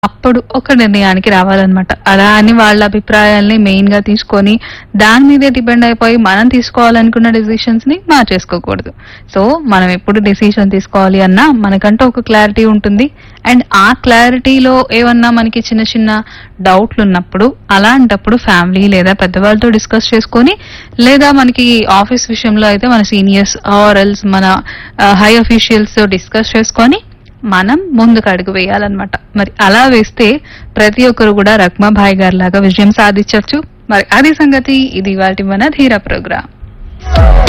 అప్పుడు ఒక నిర్ణయానికి రావాలన్నమాట అలా అని వాళ్ళ అభిప్రాయాల్ని మెయిన్ గా తీసుకొని దాని మీదే డిపెండ్ అయిపోయి మనం తీసుకోవాలనుకున్న డెసిషన్స్ ని మార్చేసుకోకూడదు సో మనం ఎప్పుడు డెసిషన్ తీసుకోవాలి అన్నా మనకంటూ ఒక క్లారిటీ ఉంటుంది అండ్ ఆ క్లారిటీలో ఏమన్నా మనకి చిన్న చిన్న డౌట్లు ఉన్నప్పుడు అలాంటప్పుడు ఫ్యామిలీ లేదా పెద్దవాళ్ళతో డిస్కస్ చేసుకొని లేదా మనకి ఆఫీస్ విషయంలో అయితే మన సీనియర్స్ ఆర్ ఎల్స్ మన హై అఫీషియల్స్ తో డిస్కస్ చేసుకొని మనం ముందుకు అడుగు వేయాలన్నమాట మరి అలా వేస్తే ప్రతి ఒక్కరు కూడా రక్మాభాయ్ గారి లాగా విజయం సాధించవచ్చు మరి అది సంగతి ఇది వాటి మన ధీర ప్రోగ్రామ్